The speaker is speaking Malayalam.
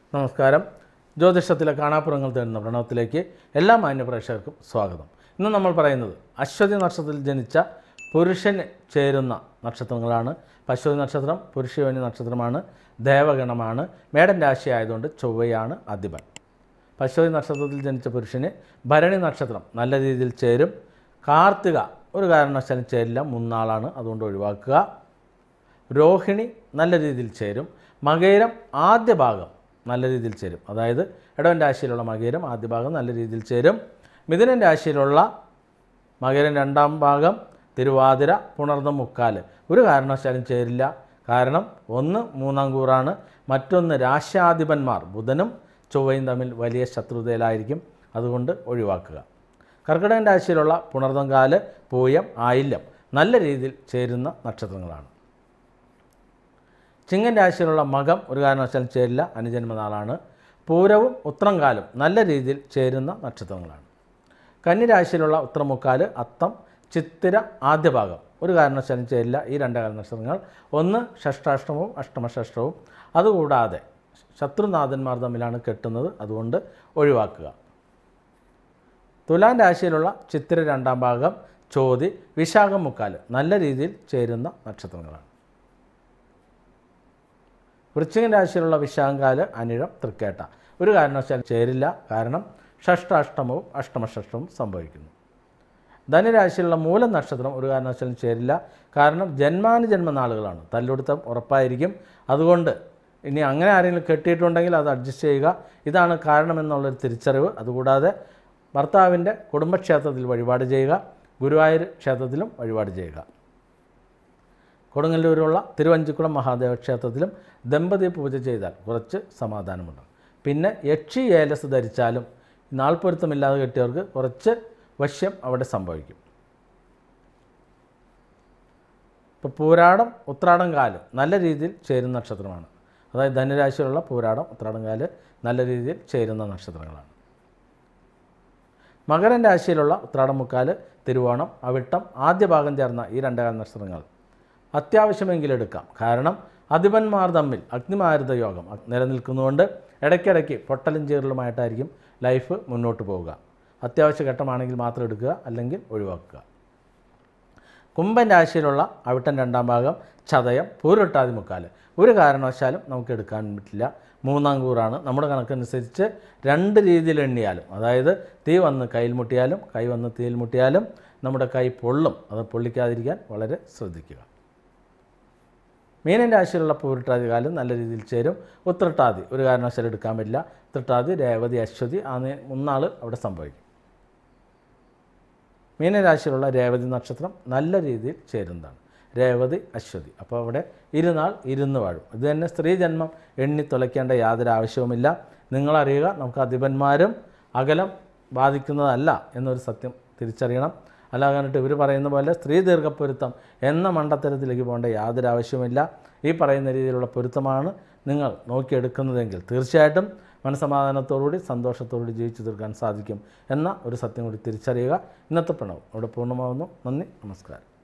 നമസ്കാരം ജ്യോതിഷത്തിലെ കാണാപ്പുറങ്ങൾ തേടുന്ന പ്രണവത്തിലേക്ക് എല്ലാ മാന്യ പ്രേക്ഷകർക്കും സ്വാഗതം ഇന്ന് നമ്മൾ പറയുന്നത് അശ്വതി നക്ഷത്രത്തിൽ ജനിച്ച പുരുഷന് ചേരുന്ന നക്ഷത്രങ്ങളാണ് പശ്വതി നക്ഷത്രം പുരുഷയോനി നക്ഷത്രമാണ് ദേവഗണമാണ് മേടൻ രാശി ആയതുകൊണ്ട് ചൊവ്വയാണ് അധിപൻ പശ്വതി നക്ഷത്രത്തിൽ ജനിച്ച പുരുഷന് ഭരണി നക്ഷത്രം നല്ല രീതിയിൽ ചേരും കാർത്തിക ഒരു കാരണവശാലും ചേരില്ല മൂന്നാളാണ് അതുകൊണ്ട് ഒഴിവാക്കുക രോഹിണി നല്ല രീതിയിൽ ചേരും മകേരം ആദ്യ ഭാഗം നല്ല രീതിയിൽ ചേരും അതായത് ഇടവൻ രാശിയിലുള്ള മകേരം ആദ്യ ഭാഗം നല്ല രീതിയിൽ ചേരും മിഥുനൻ രാശിയിലുള്ള മകരം രണ്ടാം ഭാഗം തിരുവാതിര പുണർന്ന മുക്കാല് ഒരു കാരണവശാലും ചേരില്ല കാരണം ഒന്ന് മൂന്നാം കൂറാണ് മറ്റൊന്ന് രാശ്യാധിപന്മാർ ബുധനും ചൊവ്വയും തമ്മിൽ വലിയ ശത്രുതയിലായിരിക്കും അതുകൊണ്ട് ഒഴിവാക്കുക കർക്കിടകൻ രാശിയിലുള്ള പുണർന്നം കാല് പൂയം ആയില്യം നല്ല രീതിയിൽ ചേരുന്ന നക്ഷത്രങ്ങളാണ് ചിങ്ങൻ രാശിയിലുള്ള മകം ഒരു കാരണവശാലും ചേരില്ല അനുജന്മനാളാണ് പൂരവും ഉത്രംകാലും നല്ല രീതിയിൽ ചേരുന്ന നക്ഷത്രങ്ങളാണ് കന്നിരാശിയിലുള്ള ഉത്രമുക്കാല് അത്തം ചിത്തിര ആദ്യ ഭാഗം ഒരു കാരണവശാലും ചേരില്ല ഈ രണ്ട് കാല നക്ഷത്രങ്ങൾ ഒന്ന് ഷഷ്ടാഷ്ടമവും അഷ്ടമഷഷ്ടവും അതുകൂടാതെ ശത്രുനാഥന്മാർ തമ്മിലാണ് കെട്ടുന്നത് അതുകൊണ്ട് ഒഴിവാക്കുക തുലാം രാശിയിലുള്ള ചിത്തിര രണ്ടാം ഭാഗം ചോതി വിശാഖം മുക്കാല് നല്ല രീതിയിൽ ചേരുന്ന നക്ഷത്രങ്ങളാണ് വൃശ്ചികൻ രാശിയിലുള്ള വിശാഖാല് അനിഴം തൃക്കേട്ട ഒരു കാരണവശാലും ചേരില്ല കാരണം ഷഷ്ടാഷ്ടമവും അഷ്ടമഷഷ്ടവും സംഭവിക്കുന്നു ധനുരാശിയിലുള്ള മൂലം നക്ഷത്രം ഒരു കാരണവശാലും ചേരില്ല കാരണം ജന്മാനുജന്മ നാളുകളാണ് തല്ലുടുത്തം ഉറപ്പായിരിക്കും അതുകൊണ്ട് ഇനി അങ്ങനെ ആരെങ്കിലും കെട്ടിയിട്ടുണ്ടെങ്കിൽ അത് അഡ്ജസ്റ്റ് ചെയ്യുക ഇതാണ് കാരണമെന്നുള്ളൊരു തിരിച്ചറിവ് അതുകൂടാതെ ഭർത്താവിൻ്റെ കുടുംബക്ഷേത്രത്തിൽ വഴിപാട് ചെയ്യുക ഗുരുവായൂർ ക്ഷേത്രത്തിലും വഴിപാട് ചെയ്യുക കൊടുങ്ങല്ലൂരുള്ള തിരുവഞ്ചിക്കുളം മഹാദേവ ക്ഷേത്രത്തിലും ദമ്പതി പൂജ ചെയ്താൽ കുറച്ച് സമാധാനമുണ്ടാകും പിന്നെ യക്ഷി ഏലസ് ധരിച്ചാലും നാൾപ്പൊരുത്തമില്ലാതെ കെട്ടിയവർക്ക് കുറച്ച് വശ്യം അവിടെ സംഭവിക്കും ഇപ്പോൾ പൂരാടം ഉത്രാടം കാല് നല്ല രീതിയിൽ ചേരുന്ന നക്ഷത്രമാണ് അതായത് ധനുരാശിയിലുള്ള പൂരാടം ഉത്രാടം കാല് നല്ല രീതിയിൽ ചേരുന്ന നക്ഷത്രങ്ങളാണ് മകരൻ രാശിയിലുള്ള ഉത്രാടം മുക്കാല് തിരുവോണം അവിട്ടം ആദ്യ ഭാഗം ചേർന്ന ഈ രണ്ടകാല നക്ഷത്രങ്ങൾ അത്യാവശ്യമെങ്കിലും എടുക്കാം കാരണം അധിപന്മാർ തമ്മിൽ അഗ്നിമാരുത യോഗം നിലനിൽക്കുന്നതുകൊണ്ട് ഇടയ്ക്കിടയ്ക്ക് പൊട്ടലും ചീറലുമായിട്ടായിരിക്കും ലൈഫ് മുന്നോട്ട് പോവുക അത്യാവശ്യ ഘട്ടമാണെങ്കിൽ മാത്രം എടുക്കുക അല്ലെങ്കിൽ ഒഴിവാക്കുക കുംഭൻ രാശിയിലുള്ള അവിട്ടൻ രണ്ടാം ഭാഗം ചതയം പൂരൊട്ടാതി മുക്കാല് ഒരു കാരണവശാലും നമുക്ക് എടുക്കാൻ പറ്റില്ല മൂന്നാം കൂറാണ് നമ്മുടെ കണക്കനുസരിച്ച് രണ്ട് രീതിയിൽ എണ്ണിയാലും അതായത് തീ വന്ന് കയ്യിൽ മുട്ടിയാലും കൈ വന്ന് തീയിൽ മുട്ടിയാലും നമ്മുടെ കൈ പൊള്ളും അത് പൊള്ളിക്കാതിരിക്കാൻ വളരെ ശ്രദ്ധിക്കുക മീനൻ രാശിയിലുള്ള പൂരിട്ടാതി കാലം നല്ല രീതിയിൽ ചേരും ഉത്രട്ടാതി ഒരു കാരണവശാലും എടുക്കാൻ പറ്റില്ല ഉത്രട്ടാതി രേവതി അശ്വതി ആ നേ- മൂന്നാൾ അവിടെ സംഭവിക്കും മീനരാശിയിലുള്ള രേവതി നക്ഷത്രം നല്ല രീതിയിൽ ചേരുന്നതാണ് രേവതി അശ്വതി അപ്പോൾ അവിടെ ഇരുന്നാൾ ഇരുന്ന് വാഴും ഇത് തന്നെ സ്ത്രീ ജന്മം എണ്ണി തുലയ്ക്കേണ്ട യാതൊരു ആവശ്യവുമില്ല നിങ്ങളറിയുക നമുക്ക് അധിപന്മാരും അകലം ബാധിക്കുന്നതല്ല എന്നൊരു സത്യം തിരിച്ചറിയണം അല്ല കണ്ടിട്ട് ഇവർ പറയുന്ന പോലെ സ്ത്രീ ദീർഘപ്പൊരുത്തം എന്ന മണ്ടത്തരത്തിലേക്ക് പോകേണ്ട യാതൊരു ആവശ്യവുമില്ല ഈ പറയുന്ന രീതിയിലുള്ള പൊരുത്തമാണ് നിങ്ങൾ നോക്കിയെടുക്കുന്നതെങ്കിൽ തീർച്ചയായിട്ടും മനസമാധാനത്തോടുകൂടി സന്തോഷത്തോടുകൂടി ജീവിച്ചു തീർക്കാൻ സാധിക്കും എന്ന ഒരു സത്യം കൂടി തിരിച്ചറിയുക ഇന്നത്തെ പ്രണവ് അവിടെ പൂർണ്ണമാകുന്നു നന്ദി നമസ്കാരം